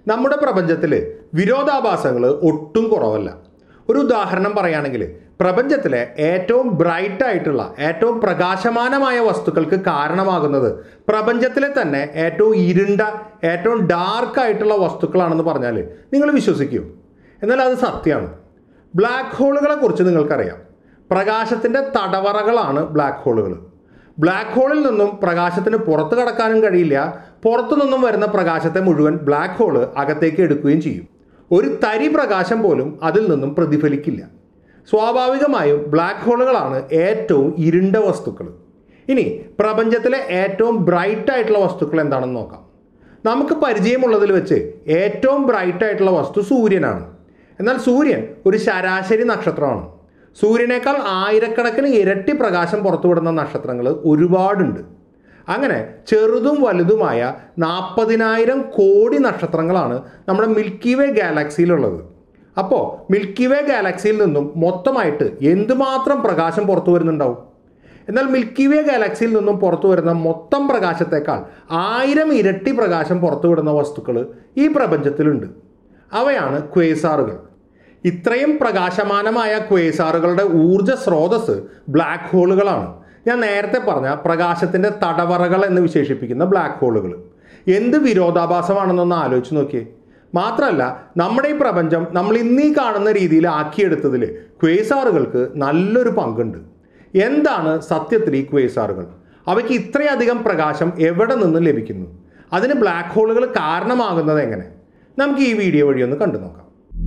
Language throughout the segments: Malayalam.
നമ്മുടെ പ്രപഞ്ചത്തിൽ വിരോധാഭാസങ്ങൾ ഒട്ടും കുറവല്ല ഒരു ഉദാഹരണം പറയുകയാണെങ്കിൽ പ്രപഞ്ചത്തിലെ ഏറ്റവും ബ്രൈറ്റ് ആയിട്ടുള്ള ഏറ്റവും പ്രകാശമാനമായ വസ്തുക്കൾക്ക് കാരണമാകുന്നത് പ്രപഞ്ചത്തിലെ തന്നെ ഏറ്റവും ഇരുണ്ട ഏറ്റവും ഡാർക്ക് ആയിട്ടുള്ള വസ്തുക്കളാണെന്ന് പറഞ്ഞാൽ നിങ്ങൾ വിശ്വസിക്കൂ എന്നാൽ അത് സത്യമാണ് ബ്ലാക്ക് ഹോളുകളെ കുറിച്ച് നിങ്ങൾക്കറിയാം പ്രകാശത്തിൻ്റെ തടവറകളാണ് ബ്ലാക്ക് ഹോളുകൾ ബ്ലാക്ക് ഹോളിൽ നിന്നും പ്രകാശത്തിന് പുറത്ത് കടക്കാനും കഴിയില്ല പുറത്തു നിന്നും വരുന്ന പ്രകാശത്തെ മുഴുവൻ ബ്ലാക്ക് ഹോള് അകത്തേക്ക് എടുക്കുകയും ചെയ്യും ഒരു തരി പ്രകാശം പോലും അതിൽ നിന്നും പ്രതിഫലിക്കില്ല സ്വാഭാവികമായും ബ്ലാക്ക് ഹോളുകളാണ് ഏറ്റവും ഇരുണ്ട വസ്തുക്കൾ ഇനി പ്രപഞ്ചത്തിലെ ഏറ്റവും ബ്രൈറ്റ് ആയിട്ടുള്ള വസ്തുക്കൾ എന്താണെന്ന് നോക്കാം നമുക്ക് പരിചയമുള്ളതിൽ വെച്ച് ഏറ്റവും ബ്രൈറ്റ് ആയിട്ടുള്ള വസ്തു സൂര്യനാണ് എന്നാൽ സൂര്യൻ ഒരു ശരാശരി നക്ഷത്രമാണ് സൂര്യനേക്കാൾ ആയിരക്കണക്കിന് ഇരട്ടി പ്രകാശം പുറത്തുവിടുന്ന നക്ഷത്രങ്ങൾ ഒരുപാടുണ്ട് അങ്ങനെ ചെറുതും വലുതുമായ നാൽപ്പതിനായിരം കോടി നക്ഷത്രങ്ങളാണ് നമ്മുടെ മിൽക്കി വേ ഗാലക്സിയിലുള്ളത് അപ്പോൾ മിൽക്കി വേ ഗാലക്സിയിൽ നിന്നും മൊത്തമായിട്ട് എന്തുമാത്രം പ്രകാശം പുറത്തു വരുന്നുണ്ടാവും എന്നാൽ മിൽക്കി വേ ഗാലക്സിയിൽ നിന്നും പുറത്തു വരുന്ന മൊത്തം പ്രകാശത്തേക്കാൾ ആയിരം ഇരട്ടി പ്രകാശം പുറത്തുവിടുന്ന വസ്തുക്കൾ ഈ പ്രപഞ്ചത്തിലുണ്ട് അവയാണ് ക്വേസാറുകൾ ഇത്രയും പ്രകാശമാനമായ ക്വേസാറുകളുടെ ഊർജ സ്രോതസ് ബ്ലാക്ക് ഹോളുകളാണ് ഞാൻ നേരത്തെ പറഞ്ഞ പ്രകാശത്തിൻ്റെ തടവറകൾ എന്ന് വിശേഷിപ്പിക്കുന്ന ബ്ലാക്ക് ഹോളുകൾ എന്ത് വിരോധാഭാസമാണെന്നൊന്ന് ആലോചിച്ച് നോക്കിയേ മാത്രമല്ല നമ്മുടെ ഈ പ്രപഞ്ചം നമ്മൾ ഇന്നീ കാണുന്ന രീതിയിൽ ആക്കിയെടുത്തതിൽ ക്വേസാറുകൾക്ക് നല്ലൊരു പങ്കുണ്ട് എന്താണ് സത്യത്തിൽ ഈ ക്വേസാറുകൾ അവയ്ക്ക് ഇത്രയധികം പ്രകാശം എവിടെ നിന്ന് ലഭിക്കുന്നു അതിന് ബ്ലാക്ക് ഹോളുകൾ കാരണമാകുന്നത് എങ്ങനെ നമുക്ക് ഈ വീഡിയോ വഴി ഒന്ന് കണ്ടു നോക്കാം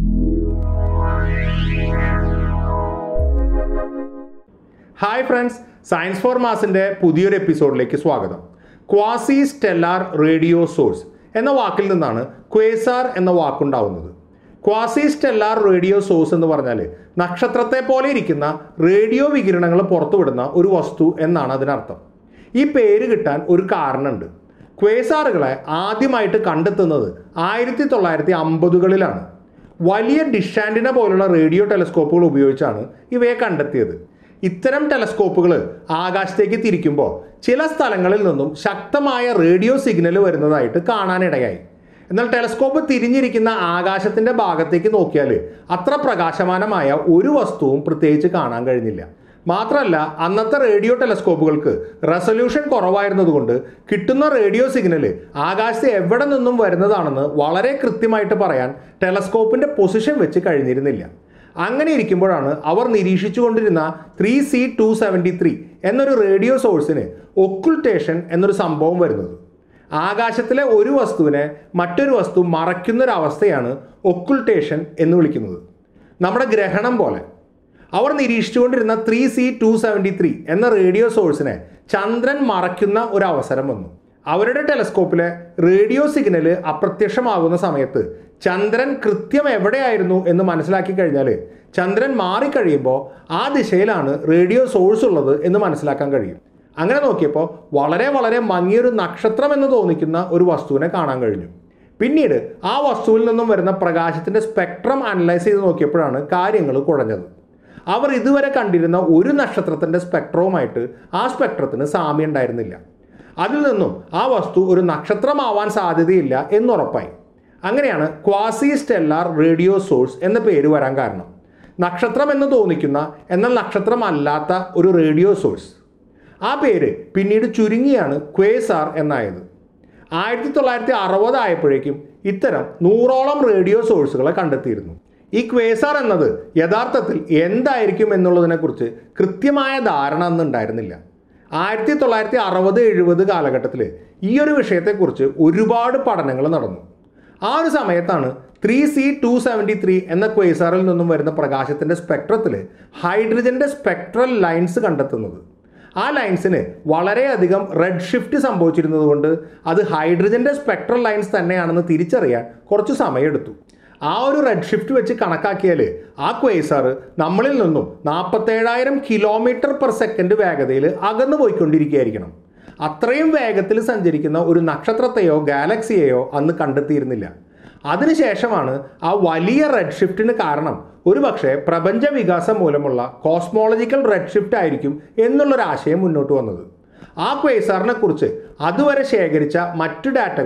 ഹായ് ഫ്രണ്ട്സ് സയൻസ് ഫോർ മാസിൻ്റെ പുതിയൊരു എപ്പിസോഡിലേക്ക് സ്വാഗതം ക്വാസി സ്റ്റെല്ലാർ റേഡിയോ സോഴ്സ് എന്ന വാക്കിൽ നിന്നാണ് ക്വേസാർ എന്ന വാക്കുണ്ടാവുന്നത് ക്വാസി സ്റ്റെല്ലാർ റേഡിയോ സോഴ്സ് എന്ന് പറഞ്ഞാൽ നക്ഷത്രത്തെ പോലെ ഇരിക്കുന്ന റേഡിയോ വികിരണങ്ങൾ പുറത്തുവിടുന്ന ഒരു വസ്തു എന്നാണ് അതിനർത്ഥം ഈ പേര് കിട്ടാൻ ഒരു കാരണമുണ്ട് ക്വേസാറുകളെ ആദ്യമായിട്ട് കണ്ടെത്തുന്നത് ആയിരത്തി തൊള്ളായിരത്തി അമ്പതുകളിലാണ് വലിയ ഡിഷാൻഡിന പോലുള്ള റേഡിയോ ടെലസ്കോപ്പുകൾ ഉപയോഗിച്ചാണ് ഇവയെ കണ്ടെത്തിയത് ഇത്തരം ടെലസ്കോപ്പുകൾ ആകാശത്തേക്ക് തിരിക്കുമ്പോൾ ചില സ്ഥലങ്ങളിൽ നിന്നും ശക്തമായ റേഡിയോ സിഗ്നൽ വരുന്നതായിട്ട് കാണാനിടയായി എന്നാൽ ടെലസ്കോപ്പ് തിരിഞ്ഞിരിക്കുന്ന ആകാശത്തിന്റെ ഭാഗത്തേക്ക് നോക്കിയാൽ അത്ര പ്രകാശമാനമായ ഒരു വസ്തുവും പ്രത്യേകിച്ച് കാണാൻ കഴിഞ്ഞില്ല മാത്രമല്ല അന്നത്തെ റേഡിയോ ടെലസ്കോപ്പുകൾക്ക് റെസൊല്യൂഷൻ കുറവായിരുന്നതുകൊണ്ട് കിട്ടുന്ന റേഡിയോ സിഗ്നൽ ആകാശത്ത് എവിടെ നിന്നും വരുന്നതാണെന്ന് വളരെ കൃത്യമായിട്ട് പറയാൻ ടെലസ്കോപ്പിന്റെ പൊസിഷൻ വെച്ച് കഴിഞ്ഞിരുന്നില്ല അങ്ങനെ ഇരിക്കുമ്പോഴാണ് അവർ നിരീക്ഷിച്ചുകൊണ്ടിരുന്ന three C two seventy three എന്നൊരു റേഡിയോ സോഴ്സിന് ഒക്കുൾട്ടേഷൻ എന്നൊരു സംഭവം വരുന്നത് ആകാശത്തിലെ ഒരു വസ്തുവിനെ മറ്റൊരു വസ്തു മറയ്ക്കുന്നൊരവസ്ഥയാണ് ഒക്കുൾട്ടേഷൻ എന്ന് വിളിക്കുന്നത് നമ്മുടെ ഗ്രഹണം പോലെ അവർ നിരീക്ഷിച്ചുകൊണ്ടിരുന്ന three C two seventy three എന്ന റേഡിയോ സോഴ്സിനെ ചന്ദ്രൻ മറയ്ക്കുന്ന ഒരു അവസരം വന്നു അവരുടെ ടെലസ്കോപ്പിലെ റേഡിയോ സിഗ്നൽ അപ്രത്യക്ഷമാകുന്ന സമയത്ത് ചന്ദ്രൻ കൃത്യം എവിടെയായിരുന്നു എന്ന് മനസ്സിലാക്കി കഴിഞ്ഞാൽ ചന്ദ്രൻ മാറിക്കഴിയുമ്പോൾ ആ ദിശയിലാണ് റേഡിയോ സോഴ്സ് ഉള്ളത് എന്ന് മനസ്സിലാക്കാൻ കഴിയും അങ്ങനെ നോക്കിയപ്പോൾ വളരെ വളരെ മങ്ങിയൊരു നക്ഷത്രം എന്ന് തോന്നിക്കുന്ന ഒരു വസ്തുവിനെ കാണാൻ കഴിഞ്ഞു പിന്നീട് ആ വസ്തുവിൽ നിന്നും വരുന്ന പ്രകാശത്തിൻ്റെ സ്പെക്ട്രം അനലൈസ് ചെയ്ത് നോക്കിയപ്പോഴാണ് കാര്യങ്ങൾ കുഴഞ്ഞത് അവർ ഇതുവരെ കണ്ടിരുന്ന ഒരു നക്ഷത്രത്തിൻ്റെ സ്പെക്ട്രവുമായിട്ട് ആ സ്പെക്ട്രത്തിന് സാമ്യം ഉണ്ടായിരുന്നില്ല അതിൽ നിന്നും ആ വസ്തു ഒരു നക്ഷത്രമാവാൻ സാധ്യതയില്ല എന്നുറപ്പായി അങ്ങനെയാണ് ക്വാസി സ്റ്റെല്ലാർ റേഡിയോ സോഴ്സ് എന്ന പേര് വരാൻ കാരണം നക്ഷത്രം എന്ന് തോന്നിക്കുന്ന എന്നാൽ നക്ഷത്രമല്ലാത്ത ഒരു റേഡിയോ സോഴ്സ് ആ പേര് പിന്നീട് ചുരുങ്ങിയാണ് ക്വേസാർ എന്നായത് ആയിരത്തി തൊള്ളായിരത്തി അറുപത് ആയപ്പോഴേക്കും ഇത്തരം നൂറോളം റേഡിയോ സോഴ്സുകളെ കണ്ടെത്തിയിരുന്നു ഈ ക്വേസാർ എന്നത് യഥാർത്ഥത്തിൽ എന്തായിരിക്കും എന്നുള്ളതിനെക്കുറിച്ച് കൃത്യമായ ധാരണ അന്ന് ഉണ്ടായിരുന്നില്ല ആയിരത്തി തൊള്ളായിരത്തി അറുപത് എഴുപത് കാലഘട്ടത്തിൽ ഈ ഒരു വിഷയത്തെക്കുറിച്ച് ഒരുപാട് പഠനങ്ങൾ നടന്നു ആ ഒരു സമയത്താണ് three C two seventy three എന്ന ക്വേസാറിൽ നിന്നും വരുന്ന പ്രകാശത്തിൻ്റെ സ്പെക്ട്രത്തിൽ ഹൈഡ്രജൻ്റെ സ്പെക്ട്രൽ ലൈൻസ് കണ്ടെത്തുന്നത് ആ ലൈൻസിന് വളരെയധികം റെഡ് ഷിഫ്റ്റ് സംഭവിച്ചിരുന്നത് കൊണ്ട് അത് ഹൈഡ്രജൻ്റെ സ്പെക്ട്രൽ ലൈൻസ് തന്നെയാണെന്ന് തിരിച്ചറിയാൻ കുറച്ച് സമയമെടുത്തു ആ ഒരു റെഡ് ഷിഫ്റ്റ് വെച്ച് കണക്കാക്കിയാൽ ആ ക്വേസാർ നമ്മളിൽ നിന്നും നാൽപ്പത്തേഴായിരം കിലോമീറ്റർ പെർ സെക്കൻഡ് വേഗതയിൽ അകന്നു പോയിക്കൊണ്ടിരിക്കുകയായിരിക്കണം അത്രയും വേഗത്തിൽ സഞ്ചരിക്കുന്ന ഒരു നക്ഷത്രത്തെയോ ഗാലക്സിയെയോ അന്ന് കണ്ടെത്തിയിരുന്നില്ല അതിനുശേഷമാണ് ആ വലിയ റെഡ് ഷിഫ്റ്റിന് കാരണം ഒരുപക്ഷെ പ്രപഞ്ച വികാസം മൂലമുള്ള കോസ്മോളജിക്കൽ റെഡ് ഷിഫ്റ്റ് ആയിരിക്കും എന്നുള്ളൊരാശയം മുന്നോട്ട് വന്നത് ആ ക്വേസാറിനെ കുറിച്ച് അതുവരെ ശേഖരിച്ച മറ്റു ഡാറ്റകളും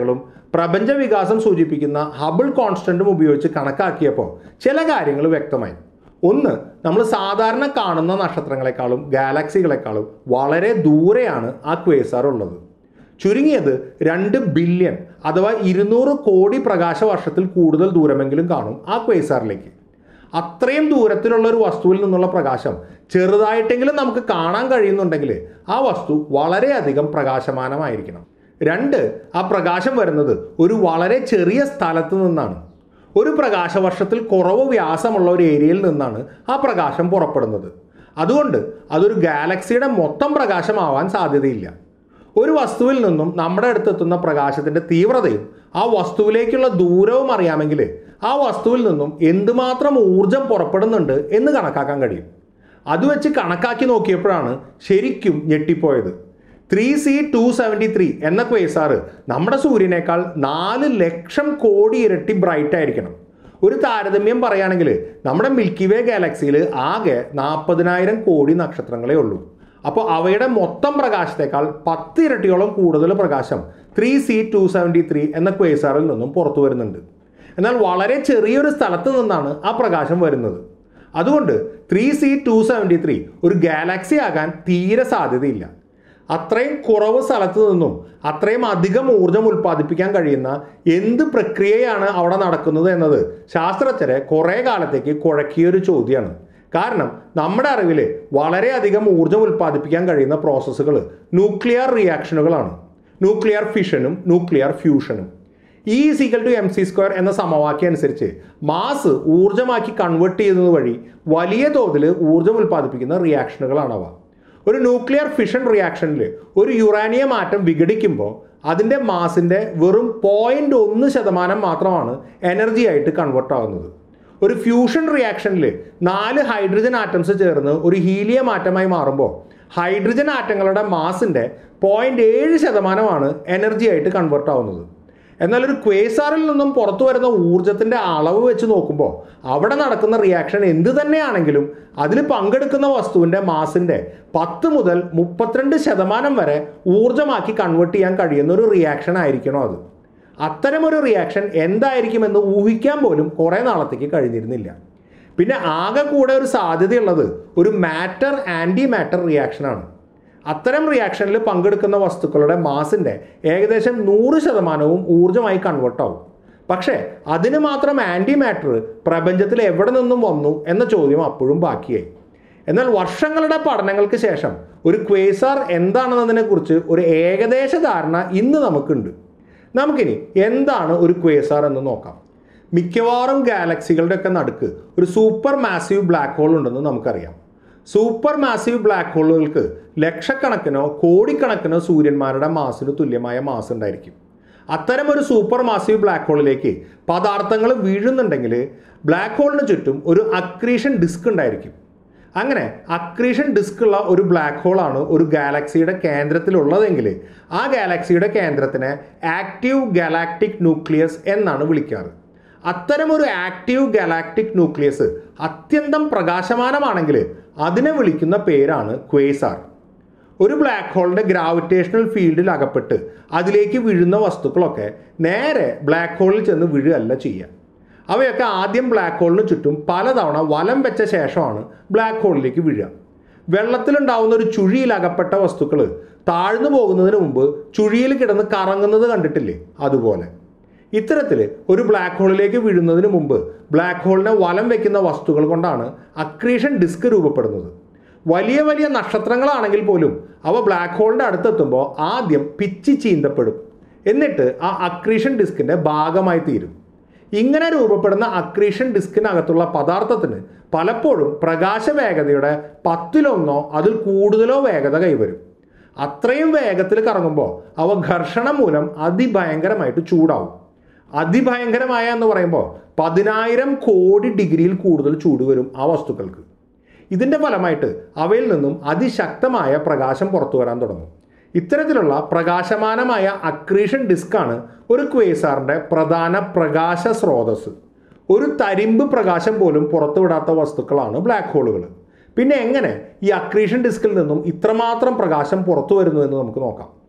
പ്രപഞ്ച വികാസം സൂചിപ്പിക്കുന്ന ഹബിൾ കോൺസ്റ്റന്റും ഉപയോഗിച്ച് കണക്കാക്കിയപ്പോൾ ചില കാര്യങ്ങൾ വ്യക്തമായി ഒന്ന് നമ്മൾ സാധാരണ കാണുന്ന നക്ഷത്രങ്ങളെക്കാളും ഗാലക്സികളെക്കാളും വളരെ ദൂരെയാണ് ആ ക്വേസാർ ഉള്ളത് ചുരുങ്ങിയത് രണ്ട് ബില്യൺ അഥവാ ഇരുന്നൂറ് കോടി പ്രകാശ വർഷത്തിൽ കൂടുതൽ ദൂരമെങ്കിലും കാണും ആ ക്വേസാറിലേക്ക് അത്രയും ദൂരത്തിലുള്ള ഒരു വസ്തുവിൽ നിന്നുള്ള പ്രകാശം ചെറുതായിട്ടെങ്കിലും നമുക്ക് കാണാൻ കഴിയുന്നുണ്ടെങ്കിൽ ആ വസ്തു വളരെയധികം പ്രകാശമാനമായിരിക്കണം രണ്ട് ആ പ്രകാശം വരുന്നത് ഒരു വളരെ ചെറിയ സ്ഥലത്ത് നിന്നാണ് ഒരു പ്രകാശവർഷത്തിൽ കുറവ് വ്യാസമുള്ള ഒരു ഏരിയയിൽ നിന്നാണ് ആ പ്രകാശം പുറപ്പെടുന്നത് അതുകൊണ്ട് അതൊരു ഗാലക്സിയുടെ മൊത്തം പ്രകാശമാവാൻ സാധ്യതയില്ല ഒരു വസ്തുവിൽ നിന്നും നമ്മുടെ അടുത്തെത്തുന്ന പ്രകാശത്തിന്റെ തീവ്രതയും ആ വസ്തുവിലേക്കുള്ള ദൂരവും അറിയാമെങ്കിൽ ആ വസ്തുവിൽ നിന്നും എന്തുമാത്രം ഊർജം പുറപ്പെടുന്നുണ്ട് എന്ന് കണക്കാക്കാൻ കഴിയും അത് വെച്ച് കണക്കാക്കി നോക്കിയപ്പോഴാണ് ശരിക്കും ഞെട്ടിപ്പോയത് three C two seventy three എന്ന ക്വേസാറ് നമ്മുടെ സൂര്യനേക്കാൾ നാല് ലക്ഷം കോടി ഇരട്ടി ബ്രൈറ്റ് ആയിരിക്കണം ഒരു താരതമ്യം പറയുകയാണെങ്കിൽ നമ്മുടെ മിൽക്കി വേ ഗാലക്സിയിൽ ആകെ നാൽപ്പതിനായിരം കോടി നക്ഷത്രങ്ങളേ ഉള്ളൂ അപ്പോൾ അവയുടെ മൊത്തം പ്രകാശത്തേക്കാൾ പത്ത് ഇരട്ടിയോളം കൂടുതൽ പ്രകാശം three C two seventy three എന്ന ക്വേസാറിൽ നിന്നും പുറത്തു വരുന്നുണ്ട് എന്നാൽ വളരെ ചെറിയൊരു സ്ഥലത്ത് നിന്നാണ് ആ പ്രകാശം വരുന്നത് അതുകൊണ്ട് three C two seventy three ഒരു ഗാലക്സി ആകാൻ തീരെ സാധ്യതയില്ല അത്രയും കുറവ് സ്ഥലത്ത് നിന്നും അത്രയും അധികം ഊർജം ഉൽപ്പാദിപ്പിക്കാൻ കഴിയുന്ന എന്ത് പ്രക്രിയയാണ് അവിടെ നടക്കുന്നത് എന്നത് ശാസ്ത്രജ്ഞരെ കുറേ കാലത്തേക്ക് കുഴക്കിയൊരു ചോദ്യമാണ് കാരണം നമ്മുടെ അറിവിൽ വളരെയധികം ഊർജം ഉൽപ്പാദിപ്പിക്കാൻ കഴിയുന്ന പ്രോസസ്സുകൾ ന്യൂക്ലിയർ റിയാക്ഷനുകളാണ് ന്യൂക്ലിയർ ഫിഷനും ന്യൂക്ലിയർ ഫ്യൂഷനും E equal to M C square എന്ന സമവാക്യം അനുസരിച്ച് മാസ് ഊർജ്ജമാക്കി കൺവേർട്ട് ചെയ്യുന്നത് വഴി വലിയ തോതിൽ ഊർജ്ജം ഉൽപ്പാദിപ്പിക്കുന്ന റിയാക്ഷനുകളാണവ ഒരു ന്യൂക്ലിയർ ഫിഷൻ റിയാക്ഷനിൽ ഒരു യുറാനിയം ആറ്റം വിഘടിക്കുമ്പോൾ അതിൻ്റെ മാസിൻ്റെ വെറും പോയിൻ്റ് ഒന്ന് ശതമാനം മാത്രമാണ് എനർജി ആയിട്ട് കൺവേർട്ട് ആകുന്നത് ഒരു ഫ്യൂഷൻ റിയാക്ഷനിൽ നാല് ഹൈഡ്രജൻ ആറ്റംസ് ചേർന്ന് ഒരു ഹീലിയം ആറ്റമായി മാറുമ്പോൾ ഹൈഡ്രജൻ ആറ്റങ്ങളുടെ മാസിൻ്റെ പോയിന്റ് ഏഴ് ശതമാനമാണ് എനർജി ആയിട്ട് കൺവേർട്ട് ആവുന്നത് എന്നാൽ ഒരു ക്വേസാറിൽ നിന്നും പുറത്തു വരുന്ന ഊർജത്തിന്റെ അളവ് വെച്ച് നോക്കുമ്പോൾ അവിടെ നടക്കുന്ന റിയാക്ഷൻ എന്ത് തന്നെയാണെങ്കിലും അതിൽ പങ്കെടുക്കുന്ന വസ്തുവിന്റെ മാസിന്റെ പത്ത് മുതൽ മുപ്പത്തിരണ്ട് ശതമാനം വരെ ഊർജമാക്കി കൺവേർട്ട് ചെയ്യാൻ കഴിയുന്ന ഒരു റിയാക്ഷൻ ആയിരിക്കണം അത് അത്തരമൊരു റിയാക്ഷൻ എന്തായിരിക്കുമെന്ന് ഊഹിക്കാൻ പോലും കുറേ നാളത്തേക്ക് കഴിഞ്ഞിരുന്നില്ല പിന്നെ ആകെ കൂടെ ഒരു സാധ്യതയുള്ളത് ഒരു മാറ്റർ ആൻറ്റി മാറ്റർ റിയാക്ഷനാണ് അത്തരം റിയാക്ഷനിൽ പങ്കെടുക്കുന്ന വസ്തുക്കളുടെ മാസിൻ്റെ ഏകദേശം നൂറ് ശതമാനവും ഊർജ്ജമായി കൺവേർട്ട് ആവും പക്ഷേ അതിന് മാത്രം ആൻറ്റി മാറ്റർ പ്രപഞ്ചത്തിൽ എവിടെ നിന്നും വന്നു എന്ന ചോദ്യം അപ്പോഴും ബാക്കിയായി എന്നാൽ വർഷങ്ങളുടെ പഠനങ്ങൾക്ക് ശേഷം ഒരു ക്വേസാർ എന്താണെന്നതിനെക്കുറിച്ച് ഒരു ഏകദേശ ധാരണ ഇന്ന് നമുക്കുണ്ട് നമുക്കിനി എന്താണ് ഒരു ക്വേസാർ എന്ന് നോക്കാം മിക്കവാറും ഗാലക്സികളുടെ ഒക്കെ നടുക്ക് ഒരു സൂപ്പർ മാസീവ് ബ്ലാക്ക് ഹോൾ ഉണ്ടെന്ന് നമുക്കറിയാം സൂപ്പർ മാസീവ് ബ്ലാക്ക് ഹോളുകൾക്ക് ലക്ഷക്കണക്കിനോ കോടിക്കണക്കിനോ സൂര്യന്മാരുടെ മാസിന് തുല്യമായ മാസ് ഉണ്ടായിരിക്കും അത്തരം ഒരു സൂപ്പർ മാസീവ് ബ്ലാക്ക് ഹോളിലേക്ക് പദാർത്ഥങ്ങൾ വീഴുന്നുണ്ടെങ്കിൽ ബ്ലാക്ക് ഹോളിന് ചുറ്റും ഒരു അക്രീഷൻ ഡിസ്ക് ഉണ്ടായിരിക്കും അങ്ങനെ അക്രീഷൻ ഡിസ്ക് ഉള്ള ഒരു ബ്ലാക്ക് ഹോളാണ് ഒരു ഗാലക്സിയുടെ കേന്ദ്രത്തിലുള്ളതെങ്കിൽ ആ ഗാലക്സിയുടെ കേന്ദ്രത്തിനെ ആക്റ്റീവ് ഗാലാക്ടിക് ന്യൂക്ലിയസ് എന്നാണ് വിളിക്കാറ് അത്തരമൊരു ആക്റ്റീവ് ഗാലാക്ടിക് ന്യൂക്ലിയസ് അത്യന്തം പ്രകാശമാനമാണെങ്കിൽ അതിനെ വിളിക്കുന്ന പേരാണ് ക്വേസാർ ഒരു ബ്ലാക്ക് ഹോളിന്റെ ഗ്രാവിറ്റേഷണൽ ഫീൽഡിൽ അകപ്പെട്ട് അതിലേക്ക് വീഴുന്ന വസ്തുക്കളൊക്കെ നേരെ ബ്ലാക്ക് ഹോളിൽ ചെന്ന് വീഴുകയല്ല ചെയ്യുക അവയൊക്കെ ആദ്യം ബ്ലാക്ക് ഹോളിന് ചുറ്റും പലതവണ വലം വെച്ച ശേഷമാണ് ബ്ലാക്ക് ഹോളിലേക്ക് വീഴുക വെള്ളത്തിലുണ്ടാവുന്ന ഒരു ചുഴിയിൽ അകപ്പെട്ട വസ്തുക്കൾ താഴ്ന്നു പോകുന്നതിന് മുമ്പ് ചുഴിയിൽ കിടന്ന് കറങ്ങുന്നത് കണ്ടിട്ടില്ലേ അതുപോലെ ഇത്തരത്തിൽ ഒരു ബ്ലാക്ക് ഹോളിലേക്ക് വീഴുന്നതിന് മുമ്പ് ബ്ലാക്ക് ഹോളിനെ വലം വെക്കുന്ന വസ്തുക്കൾ കൊണ്ടാണ് അക്രീഷൻ ഡിസ്ക് രൂപപ്പെടുന്നത് വലിയ വലിയ നക്ഷത്രങ്ങളാണെങ്കിൽ പോലും അവ ബ്ലാക്ക് ഹോളിൻ്റെ അടുത്തെത്തുമ്പോൾ ആദ്യം പിച്ചി ചീന്തപ്പെടും എന്നിട്ട് ആ അക്രീഷൻ ഡിസ്കിൻ്റെ ഭാഗമായി തീരും ഇങ്ങനെ രൂപപ്പെടുന്ന അക്രീഷൻ ഡിസ്കിനകത്തുള്ള പദാർത്ഥത്തിന് പലപ്പോഴും പ്രകാശ വേഗതയുടെ പത്തിലൊന്നോ അതിൽ കൂടുതലോ വേഗത കൈവരും അത്രയും വേഗത്തിൽ കറങ്ങുമ്പോൾ അവ ഘർഷണം മൂലം അതിഭയങ്കരമായിട്ട് ചൂടാവും അതിഭയങ്കരമായ എന്ന് പറയുമ്പോൾ പതിനായിരം കോടി ഡിഗ്രിയിൽ കൂടുതൽ ചൂട് വരും ആ വസ്തുക്കൾക്ക് ഇതിൻ്റെ ഫലമായിട്ട് അവയിൽ നിന്നും അതിശക്തമായ പ്രകാശം പുറത്തു വരാൻ തുടങ്ങും ഇത്തരത്തിലുള്ള പ്രകാശമാനമായ അക്രീഷൻ ഡിസ്കാണ് ഒരു ക്വേസാറിൻ്റെ പ്രധാന പ്രകാശ സ്രോതസ് ഒരു തരിമ്പ് പ്രകാശം പോലും പുറത്തുവിടാത്ത വസ്തുക്കളാണ് ബ്ലാക്ക് ഹോളുകൾ പിന്നെ എങ്ങനെ ഈ അക്രീഷൻ ഡിസ്കിൽ നിന്നും ഇത്രമാത്രം പ്രകാശം പുറത്തു വരുന്നു എന്ന് നമുക്ക് നോക്കാം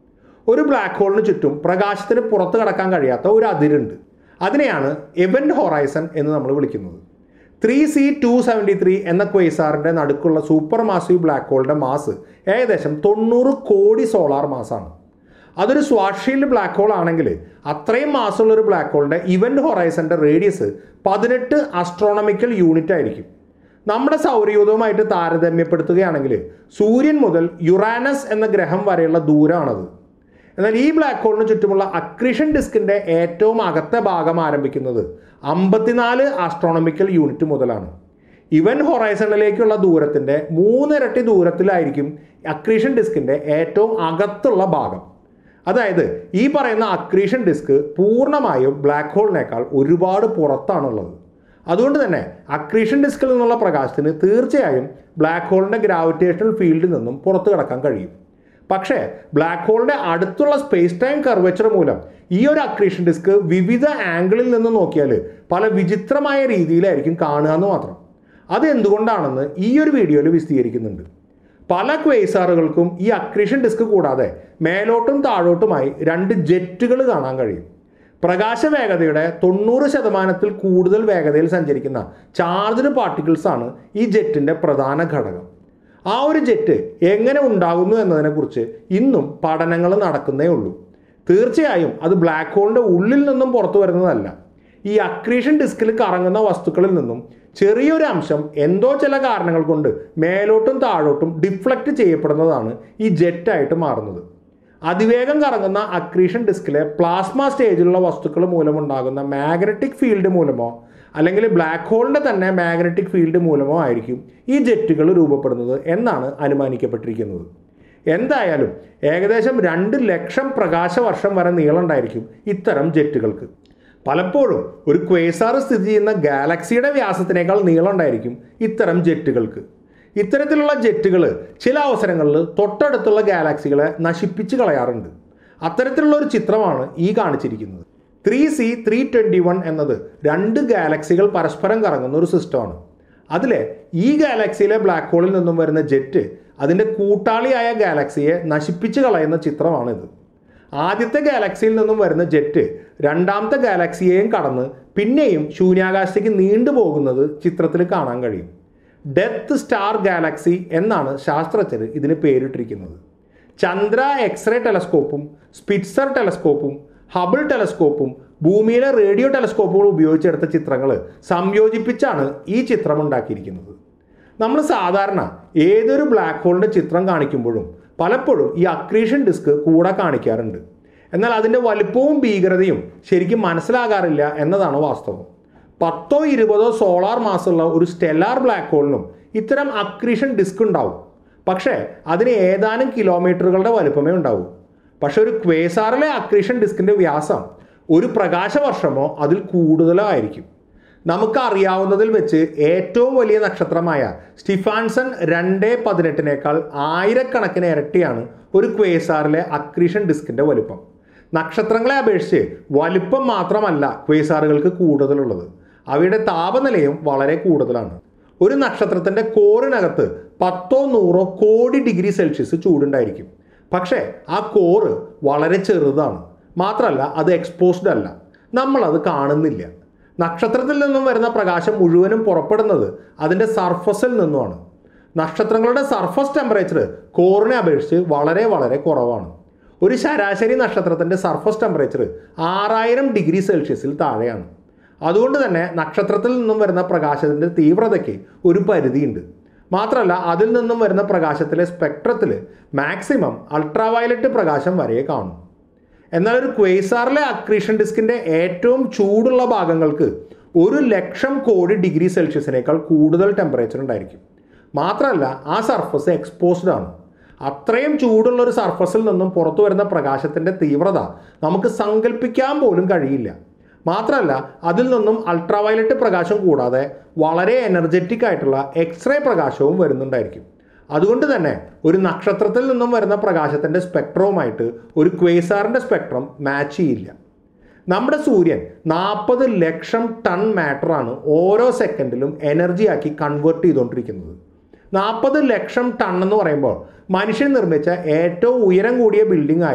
ഒരു ബ്ലാക്ക് ഹോളിന് ചുറ്റും പ്രകാശത്തിന് പുറത്ത് കടക്കാൻ കഴിയാത്ത ഒരു അതിരുണ്ട് അതിനെയാണ് എവൻറ്റ് ഹൊറൈസൺ എന്ന് നമ്മൾ വിളിക്കുന്നത് three C two seventy three എന്ന ക്വൈസാറിൻ്റെ നടുക്കുള്ള സൂപ്പർ മാസീവ് ബ്ലാക്ക് ഹോളിൻ്റെ മാസ് ഏകദേശം തൊണ്ണൂറ് കോടി സോളാർ മാസാണ് അതൊരു സ്വാഷീൽഡ് ബ്ലാക്ക് ഹോൾ ആണെങ്കിൽ അത്രയും മാസമുള്ള ഒരു ബ്ലാക്ക് ഹോളിൻ്റെ ഇവൻറ്റ് ഹൊറൈസൻ്റെ റേഡിയസ് പതിനെട്ട് അസ്ട്രോണമിക്കൽ യൂണിറ്റ് ആയിരിക്കും നമ്മുടെ സൗരയൂഥവുമായിട്ട് താരതമ്യപ്പെടുത്തുകയാണെങ്കിൽ സൂര്യൻ മുതൽ യുറാനസ് എന്ന ഗ്രഹം വരെയുള്ള ദൂരമാണത് എന്നാൽ ഈ ബ്ലാക്ക് ഹോളിന് ചുറ്റുമുള്ള അക്രീഷൻ ഡിസ്കിൻ്റെ ഏറ്റവും അകത്തെ ഭാഗം ആരംഭിക്കുന്നത് അമ്പത്തിനാല് ആസ്ട്രോണമിക്കൽ യൂണിറ്റ് മുതലാണ് ഇവൻ ഹൊറൈസണിലേക്കുള്ള ദൂരത്തിൻ്റെ മൂന്നിരട്ടി ദൂരത്തിലായിരിക്കും അക്രീഷൻ ഡിസ്കിൻ്റെ ഏറ്റവും അകത്തുള്ള ഭാഗം അതായത് ഈ പറയുന്ന അക്രീഷൻ ഡിസ്ക് പൂർണ്ണമായും ബ്ലാക്ക് ഹോളിനേക്കാൾ ഒരുപാട് പുറത്താണുള്ളത് അതുകൊണ്ട് തന്നെ അക്രീഷൻ ഡിസ്കിൽ നിന്നുള്ള പ്രകാശത്തിന് തീർച്ചയായും ബ്ലാക്ക് ഹോളിൻ്റെ ഗ്രാവിറ്റേഷണൽ ഫീൽഡിൽ നിന്നും പുറത്തു കടക്കാൻ കഴിയും പക്ഷേ ബ്ലാക്ക് ഹോളിൻ്റെ അടുത്തുള്ള സ്പേസ് ടൈം കർവേച്ചർ മൂലം ഈ ഒരു അക്രീഷൻ ഡിസ്ക് വിവിധ ആംഗിളിൽ നിന്ന് നോക്കിയാൽ പല വിചിത്രമായ രീതിയിലായിരിക്കും കാണുക എന്ന് മാത്രം അത് എന്തുകൊണ്ടാണെന്ന് ഈ ഒരു വീഡിയോയിൽ വിശദീകരിക്കുന്നുണ്ട് പല ക്വേസാറുകൾക്കും ഈ അക്രീഷൻ ഡിസ്ക് കൂടാതെ മേലോട്ടും താഴോട്ടുമായി രണ്ട് ജെറ്റുകൾ കാണാൻ കഴിയും പ്രകാശ വേഗതയുടെ തൊണ്ണൂറ് ശതമാനത്തിൽ കൂടുതൽ വേഗതയിൽ സഞ്ചരിക്കുന്ന ചാർജ്ഡ് പാർട്ടിക്കിൾസ് ആണ് ഈ ജെറ്റിൻ്റെ പ്രധാന ഘടകം ആ ഒരു ജെറ്റ് എങ്ങനെ ഉണ്ടാകുന്നു എന്നതിനെക്കുറിച്ച് ഇന്നും പഠനങ്ങൾ നടക്കുന്നേ ഉള്ളൂ തീർച്ചയായും അത് ബ്ലാക്ക് ഹോളിൻ്റെ ഉള്ളിൽ നിന്നും പുറത്തു വരുന്നതല്ല ഈ അക്രീഷൻ ഡിസ്കിൽ കറങ്ങുന്ന വസ്തുക്കളിൽ നിന്നും ചെറിയൊരു അംശം എന്തോ ചില കാരണങ്ങൾ കൊണ്ട് മേലോട്ടും താഴോട്ടും ഡിഫ്ലക്റ്റ് ചെയ്യപ്പെടുന്നതാണ് ഈ ജെറ്റായിട്ട് മാറുന്നത് അതിവേഗം കറങ്ങുന്ന അക്രീഷൻ ഡിസ്കിലെ പ്ലാസ്മ സ്റ്റേജിലുള്ള വസ്തുക്കൾ മൂലമുണ്ടാകുന്ന മാഗ്നറ്റിക് ഫീൽഡ് മൂലമോ അല്ലെങ്കിൽ ബ്ലാക്ക് ഹോളിൻ്റെ തന്നെ മാഗ്നറ്റിക് ഫീൽഡ് മൂലമോ ആയിരിക്കും ഈ ജെറ്റുകൾ രൂപപ്പെടുന്നത് എന്നാണ് അനുമാനിക്കപ്പെട്ടിരിക്കുന്നത് എന്തായാലും ഏകദേശം രണ്ട് ലക്ഷം പ്രകാശ വർഷം വരെ നീളമുണ്ടായിരിക്കും ഇത്തരം ജെറ്റുകൾക്ക് പലപ്പോഴും ഒരു ക്വേസാർ സ്ഥിതി ചെയ്യുന്ന ഗാലക്സിയുടെ വ്യാസത്തിനേക്കാൾ നീളമുണ്ടായിരിക്കും ഇത്തരം ജെറ്റുകൾക്ക് ഇത്തരത്തിലുള്ള ജെറ്റുകൾ ചില അവസരങ്ങളിൽ തൊട്ടടുത്തുള്ള ഗാലക്സികളെ നശിപ്പിച്ച് കളയാറുണ്ട് അത്തരത്തിലുള്ള ഒരു ചിത്രമാണ് ഈ കാണിച്ചിരിക്കുന്നത് three C three twenty one എന്നത് രണ്ട് ഗാലക്സികൾ പരസ്പരം കറങ്ങുന്ന ഒരു സിസ്റ്റമാണ് അതിലെ ഈ ഗാലക്സിയിലെ ബ്ലാക്ക് ഹോളിൽ നിന്നും വരുന്ന ജെറ്റ് അതിൻ്റെ കൂട്ടാളിയായ ഗാലക്സിയെ നശിപ്പിച്ച് കളയുന്ന ചിത്രമാണിത് ആദ്യത്തെ ഗാലക്സിയിൽ നിന്നും വരുന്ന ജെറ്റ് രണ്ടാമത്തെ ഗാലക്സിയെയും കടന്ന് പിന്നെയും ശൂന്യാകാശത്തേക്ക് നീണ്ടുപോകുന്നത് ചിത്രത്തിൽ കാണാൻ കഴിയും ഡെത്ത് സ്റ്റാർ ഗാലക്സി എന്നാണ് ശാസ്ത്രജ്ഞർ ഇതിന് പേരിട്ടിരിക്കുന്നത് ചന്ദ്ര എക്സ്റേ ടെലസ്കോപ്പും സ്പിറ്റ്സർ ടെലസ്കോപ്പും ഹബിൾ ടെലസ്കോപ്പും ഭൂമിയിലെ റേഡിയോ ടെലസ്കോപ്പുകൾ ഉപയോഗിച്ചെടുത്ത ചിത്രങ്ങൾ സംയോജിപ്പിച്ചാണ് ഈ ചിത്രം ഉണ്ടാക്കിയിരിക്കുന്നത് നമ്മൾ സാധാരണ ഏതൊരു ബ്ലാക്ക് ഹോളിൻ്റെ ചിത്രം കാണിക്കുമ്പോഴും പലപ്പോഴും ഈ അക്രീഷൻ ഡിസ്ക് കൂടെ കാണിക്കാറുണ്ട് എന്നാൽ അതിൻ്റെ വലുപ്പവും ഭീകരതയും ശരിക്കും മനസ്സിലാകാറില്ല എന്നതാണ് വാസ്തവം പത്തോ ഇരുപതോ സോളാർ മാസമുള്ള ഒരു സ്റ്റെല്ലാർ ബ്ലാക്ക് ഹോളിനും ഇത്തരം അക്രീഷൻ ഡിസ്ക് ഉണ്ടാവും പക്ഷേ അതിന് ഏതാനും കിലോമീറ്ററുകളുടെ വലുപ്പമേ ഉണ്ടാവൂ പക്ഷെ ഒരു ക്വേസാറിലെ അക്രീഷൻ ഡിസ്കിൻ്റെ വ്യാസം ഒരു പ്രകാശവർഷമോ അതിൽ കൂടുതലോ ആയിരിക്കും നമുക്ക് അറിയാവുന്നതിൽ വെച്ച് ഏറ്റവും വലിയ നക്ഷത്രമായ സ്റ്റിഫാൻസൺ രണ്ട് പതിനെട്ടിനേക്കാൾ ആയിരക്കണക്കിന് ഇരട്ടിയാണ് ഒരു ക്വേസാറിലെ അക്രീഷൻ ഡിസ്കിൻ്റെ വലുപ്പം നക്ഷത്രങ്ങളെ അപേക്ഷിച്ച് വലുപ്പം മാത്രമല്ല ക്വേസാറുകൾക്ക് കൂടുതലുള്ളത് അവയുടെ താപനിലയും വളരെ കൂടുതലാണ് ഒരു നക്ഷത്രത്തിൻ്റെ കോറിനകത്ത് പത്തോ നൂറോ കോടി ഡിഗ്രി സെൽഷ്യസ് ചൂടുണ്ടായിരിക്കും പക്ഷേ ആ കോറ് വളരെ ചെറുതാണ് മാത്രമല്ല അത് എക്സ്പോസ്ഡ് അല്ല നമ്മളത് കാണുന്നില്ല നക്ഷത്രത്തിൽ നിന്നും വരുന്ന പ്രകാശം മുഴുവനും പുറപ്പെടുന്നത് അതിൻ്റെ സർഫസിൽ നിന്നുമാണ് നക്ഷത്രങ്ങളുടെ സർഫസ് ടെമ്പറേച്ചർ കോറിനെ അപേക്ഷിച്ച് വളരെ വളരെ കുറവാണ് ഒരു ശരാശരി നക്ഷത്രത്തിൻ്റെ സർഫസ് ടെമ്പറേച്ചർ ആറായിരം ഡിഗ്രി സെൽഷ്യസിൽ താഴെയാണ് അതുകൊണ്ട് തന്നെ നക്ഷത്രത്തിൽ നിന്നും വരുന്ന പ്രകാശത്തിൻ്റെ തീവ്രതയ്ക്ക് ഒരു പരിധിയുണ്ട് മാത്രമല്ല അതിൽ നിന്നും വരുന്ന പ്രകാശത്തിലെ സ്പെക്ട്രത്തിൽ മാക്സിമം അൾട്രാവയലറ്റ് പ്രകാശം വരെ കാണും എന്നാൽ ഒരു ക്വേസാറിലെ അക്രീഷൻ ഡിസ്കിൻ്റെ ഏറ്റവും ചൂടുള്ള ഭാഗങ്ങൾക്ക് ഒരു ലക്ഷം കോടി ഡിഗ്രി സെൽഷ്യസിനേക്കാൾ കൂടുതൽ ടെമ്പറേച്ചർ ഉണ്ടായിരിക്കും മാത്രമല്ല ആ സർഫസ് എക്സ്പോസ്ഡ് ആണ് അത്രയും ചൂടുള്ള ഒരു സർഫസിൽ നിന്നും പുറത്തു വരുന്ന പ്രകാശത്തിൻ്റെ തീവ്രത നമുക്ക് സങ്കല്പിക്കാൻ പോലും കഴിയില്ല മാത്രമല്ല അതിൽ നിന്നും അൾട്രാവയലറ്റ് പ്രകാശം കൂടാതെ വളരെ എനർജറ്റിക് ആയിട്ടുള്ള എക്സ്റേ പ്രകാശവും വരുന്നുണ്ടായിരിക്കും അതുകൊണ്ട് തന്നെ ഒരു നക്ഷത്രത്തിൽ നിന്നും വരുന്ന പ്രകാശത്തിൻ്റെ സ്പെക്ട്രവുമായിട്ട് ഒരു ക്വേസാറിൻ്റെ സ്പെക്ട്രം മാച്ച് ചെയ്യില്ല നമ്മുടെ സൂര്യൻ നാൽപ്പത് ലക്ഷം ടൺ മാറ്ററാണ് ഓരോ സെക്കൻഡിലും എനർജിയാക്കി കൺവേർട്ട് ചെയ്തുകൊണ്ടിരിക്കുന്നത് നാൽപ്പത് ലക്ഷം ടൺ എന്ന് പറയുമ്പോൾ മനുഷ്യൻ നിർമ്മിച്ച ഏറ്റവും ഉയരം കൂടിയ ബിൽഡിംഗ് ആയ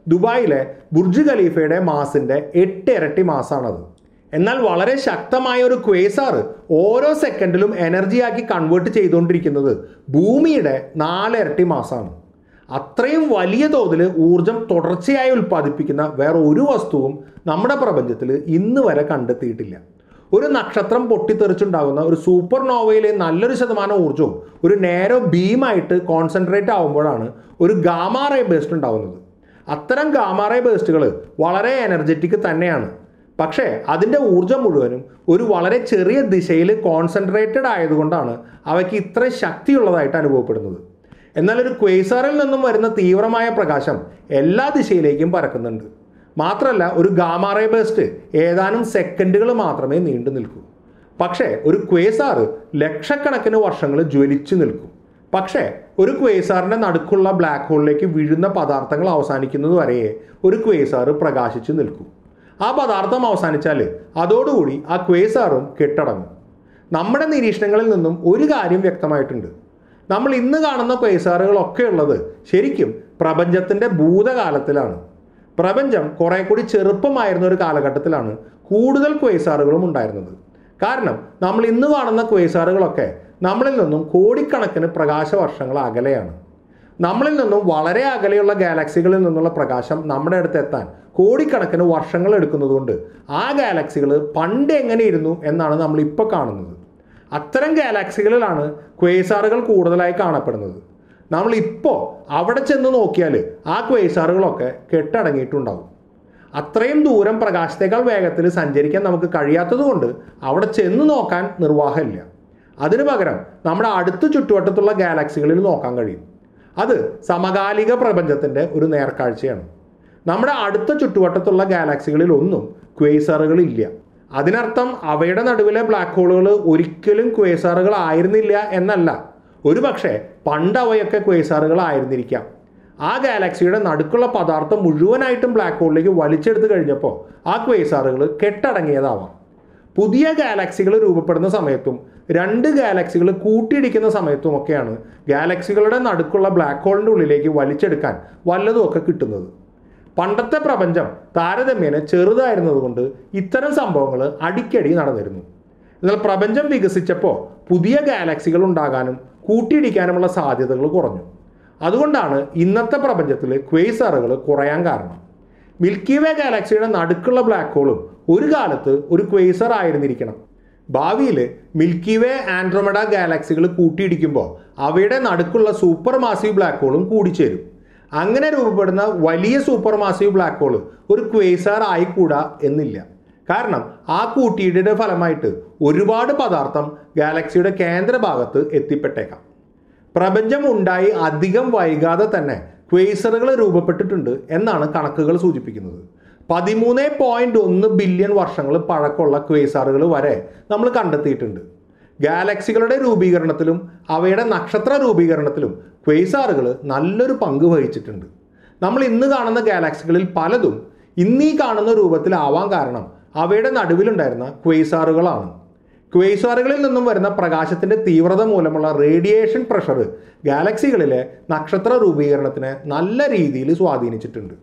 ദുബായിലെ ബുർജ് ഖലീഫയുടെ മാസിൻ്റെ എട്ട് ഇരട്ടി മാസാണത് എന്നാൽ വളരെ ശക്തമായ ഒരു ക്വേസാർ ഓരോ സെക്കൻഡിലും എനർജിയാക്കി കൺവേർട്ട് ചെയ്തുകൊണ്ടിരിക്കുന്നത് ഭൂമിയുടെ നാലിരട്ടി മാസമാണ് അത്രയും വലിയ തോതിൽ ഊർജം തുടർച്ചയായി ഉൽപ്പാദിപ്പിക്കുന്ന വേറെ ഒരു വസ്തുവും നമ്മുടെ പ്രപഞ്ചത്തിൽ ഇന്ന് വരെ കണ്ടെത്തിയിട്ടില്ല ഒരു നക്ഷത്രം പൊട്ടിത്തെറിച്ചുണ്ടാകുന്ന ഒരു സൂപ്പർ നോവയിലെ നല്ലൊരു ശതമാനം ഊർജ്ജവും ഒരു നേരോ ബീമായിട്ട് കോൺസെൻട്രേറ്റ് ആകുമ്പോഴാണ് ഒരു ഗാമാറേ ബേസ്റ്റ് ഉണ്ടാകുന്നത് അത്തരം ഗാമാറേ ബേസ്റ്റുകൾ വളരെ എനർജറ്റിക് തന്നെയാണ് പക്ഷേ അതിൻ്റെ ഊർജ്ജം മുഴുവനും ഒരു വളരെ ചെറിയ ദിശയിൽ കോൺസെൻട്രേറ്റഡ് ആയതുകൊണ്ടാണ് അവയ്ക്ക് ഇത്ര ശക്തിയുള്ളതായിട്ട് അനുഭവപ്പെടുന്നത് എന്നാൽ ഒരു ക്വേസാറിൽ നിന്നും വരുന്ന തീവ്രമായ പ്രകാശം എല്ലാ ദിശയിലേക്കും പരക്കുന്നുണ്ട് മാത്രമല്ല ഒരു ഗാമാറേ ബേസ്റ്റ് ഏതാനും സെക്കൻഡുകൾ മാത്രമേ നീണ്ടു നിൽക്കൂ പക്ഷേ ഒരു ക്വേസാറ് ലക്ഷക്കണക്കിന് വർഷങ്ങൾ ജ്വലിച്ചു നിൽക്കും പക്ഷേ ഒരു ക്വേസാറിൻ്റെ നടുക്കുള്ള ബ്ലാക്ക് ഹോളിലേക്ക് വീഴുന്ന പദാർത്ഥങ്ങൾ അവസാനിക്കുന്നത് വരെയേ ഒരു ക്വേസാറ് പ്രകാശിച്ചു നിൽക്കൂ ആ പദാർത്ഥം അവസാനിച്ചാൽ അതോടുകൂടി ആ ക്വേസാറും കെട്ടടങ്ങും നമ്മുടെ നിരീക്ഷണങ്ങളിൽ നിന്നും ഒരു കാര്യം വ്യക്തമായിട്ടുണ്ട് നമ്മൾ ഇന്ന് കാണുന്ന ക്വേസാറുകളൊക്കെ ഉള്ളത് ശരിക്കും പ്രപഞ്ചത്തിൻ്റെ ഭൂതകാലത്തിലാണ് പ്രപഞ്ചം കുറെ കൂടി ചെറുപ്പമായിരുന്ന ഒരു കാലഘട്ടത്തിലാണ് കൂടുതൽ ക്വേസാറുകളും ഉണ്ടായിരുന്നത് കാരണം നമ്മൾ ഇന്ന് കാണുന്ന ക്വേസാറുകളൊക്കെ നമ്മളിൽ നിന്നും കോടിക്കണക്കിന് പ്രകാശ വർഷങ്ങൾ അകലെയാണ് നമ്മളിൽ നിന്നും വളരെ അകലെയുള്ള ഗാലക്സികളിൽ നിന്നുള്ള പ്രകാശം നമ്മുടെ അടുത്ത് എത്താൻ കോടിക്കണക്കിന് വർഷങ്ങൾ എടുക്കുന്നതുകൊണ്ട് ആ ഗാലക്സികൾ പണ്ട് എങ്ങനെയിരുന്നു എന്നാണ് നമ്മൾ ഇപ്പോൾ കാണുന്നത് അത്തരം ഗാലക്സികളിലാണ് ക്വേസാറുകൾ കൂടുതലായി കാണപ്പെടുന്നത് നമ്മൾ ഇപ്പോൾ അവിടെ ചെന്ന് നോക്കിയാൽ ആ ക്വേസാറുകളൊക്കെ കെട്ടടങ്ങിയിട്ടുണ്ടാവും അത്രയും ദൂരം പ്രകാശത്തേക്കാൾ വേഗത്തിൽ സഞ്ചരിക്കാൻ നമുക്ക് കഴിയാത്തതുകൊണ്ട് അവിടെ ചെന്ന് നോക്കാൻ നിർവാഹമില്ല അതിനു പകരം നമ്മുടെ അടുത്ത ചുറ്റുവട്ടത്തുള്ള ഗാലക്സികളിൽ നോക്കാൻ കഴിയും അത് സമകാലിക പ്രപഞ്ചത്തിൻ്റെ ഒരു നേർക്കാഴ്ചയാണ് നമ്മുടെ അടുത്ത ചുറ്റുവട്ടത്തുള്ള ഗാലക്സികളിൽ ഒന്നും ക്വേസറുകൾ ഇല്ല അതിനർത്ഥം അവയുടെ നടുവിലെ ബ്ലാക്ക് ഹോളുകൾ ഒരിക്കലും ക്വേസാറുകൾ ആയിരുന്നില്ല എന്നല്ല ഒരു പക്ഷേ പണ്ട് അവയൊക്കെ ക്വേസാറുകൾ ആയിരുന്നിരിക്കാം ആ ഗാലക്സിയുടെ നടുക്കുള്ള പദാർത്ഥം മുഴുവനായിട്ടും ബ്ലാക്ക് ഹോളിലേക്ക് വലിച്ചെടുത്ത് കഴിഞ്ഞപ്പോൾ ആ ക്വേസാറുകൾ കെട്ടടങ്ങിയതാവാം പുതിയ ഗാലക്സികൾ രൂപപ്പെടുന്ന സമയത്തും രണ്ട് ഗാലക്സികൾ കൂട്ടിയിടിക്കുന്ന സമയത്തുമൊക്കെയാണ് ഗാലക്സികളുടെ നടുക്കുള്ള ബ്ലാക്ക് ഹോളിൻ്റെ ഉള്ളിലേക്ക് വലിച്ചെടുക്കാൻ വല്ലതുമൊക്കെ കിട്ടുന്നത് പണ്ടത്തെ പ്രപഞ്ചം താരതമ്യേന ചെറുതായിരുന്നതുകൊണ്ട് ഇത്തരം സംഭവങ്ങൾ അടിക്കടി നടന്നിരുന്നു എന്നാൽ പ്രപഞ്ചം വികസിച്ചപ്പോൾ പുതിയ ഗാലക്സികൾ ഉണ്ടാകാനും കൂട്ടിയിടിക്കാനുമുള്ള സാധ്യതകൾ കുറഞ്ഞു അതുകൊണ്ടാണ് ഇന്നത്തെ പ്രപഞ്ചത്തിൽ ക്വേസറുകൾ കുറയാൻ കാരണം മിൽക്കി വേ ഗാലക്സിയുടെ നടുക്കുള്ള ബ്ലാക്ക് ഹോളും ഒരു കാലത്ത് ഒരു ക്വേസർ ആയിരുന്നിരിക്കണം ഭാവിയിൽ മിൽക്കി വേ ആൻഡ്രോമഡ ഗാലക്സികൾ കൂട്ടിയിടിക്കുമ്പോൾ അവയുടെ നടുക്കുള്ള സൂപ്പർ മാസീവ് ബ്ലാക്ക് ഹോളും കൂടിച്ചേരും അങ്ങനെ രൂപപ്പെടുന്ന വലിയ സൂപ്പർ മാസീവ് ബ്ലാക്ക് ഹോൾ ഒരു ക്വേസാർ ആയിക്കൂടാ എന്നില്ല കാരണം ആ കൂട്ടിയിടിയുടെ ഫലമായിട്ട് ഒരുപാട് പദാർത്ഥം ഗാലക്സിയുടെ കേന്ദ്രഭാഗത്ത് എത്തിപ്പെട്ടേക്കാം പ്രപഞ്ചം ഉണ്ടായി അധികം വൈകാതെ തന്നെ ക്വേസറുകൾ രൂപപ്പെട്ടിട്ടുണ്ട് എന്നാണ് കണക്കുകൾ സൂചിപ്പിക്കുന്നത് പതിമൂന്ന് പോയിന്റ് ഒന്ന് ബില്യൺ വർഷങ്ങൾ പഴക്കമുള്ള ക്വേസാറുകൾ വരെ നമ്മൾ കണ്ടെത്തിയിട്ടുണ്ട് ഗാലക്സികളുടെ രൂപീകരണത്തിലും അവയുടെ നക്ഷത്ര രൂപീകരണത്തിലും ക്വേസാറുകൾ നല്ലൊരു പങ്ക് വഹിച്ചിട്ടുണ്ട് നമ്മൾ ഇന്ന് കാണുന്ന ഗാലക്സികളിൽ പലതും ഇന്നീ കാണുന്ന രൂപത്തിലാവാൻ കാരണം അവയുടെ നടുവിലുണ്ടായിരുന്ന ക്വേസാറുകളാണ് ക്വേസാറുകളിൽ നിന്നും വരുന്ന പ്രകാശത്തിന്റെ തീവ്രത മൂലമുള്ള റേഡിയേഷൻ പ്രഷർ ഗാലക്സികളിലെ നക്ഷത്ര രൂപീകരണത്തിനെ നല്ല രീതിയിൽ സ്വാധീനിച്ചിട്ടുണ്ട്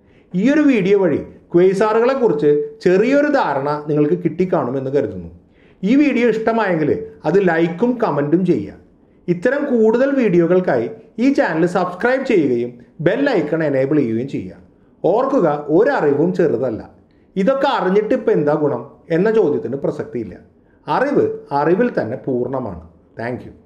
ഈ ഒരു വീഡിയോ വഴി ക്വേസാറുകളെ കുറിച്ച് ചെറിയൊരു ധാരണ നിങ്ങൾക്ക് കിട്ടിക്കാണുമെന്ന് കരുതുന്നു ഈ വീഡിയോ ഇഷ്ടമായെങ്കിൽ അത് ലൈക്കും കമൻറ്റും ചെയ്യുക ഇത്തരം കൂടുതൽ വീഡിയോകൾക്കായി ഈ ചാനൽ സബ്സ്ക്രൈബ് ചെയ്യുകയും ബെൽ ഐക്കൺ എനേബിൾ ചെയ്യുകയും ചെയ്യുക ഓർക്കുക ഒരറിവും ചെറുതല്ല ഇതൊക്കെ അറിഞ്ഞിട്ട് ഇപ്പം എന്താ ഗുണം എന്ന ചോദ്യത്തിന് പ്രസക്തിയില്ല അറിവ് അറിവിൽ തന്നെ പൂർണ്ണമാണ് താങ്ക്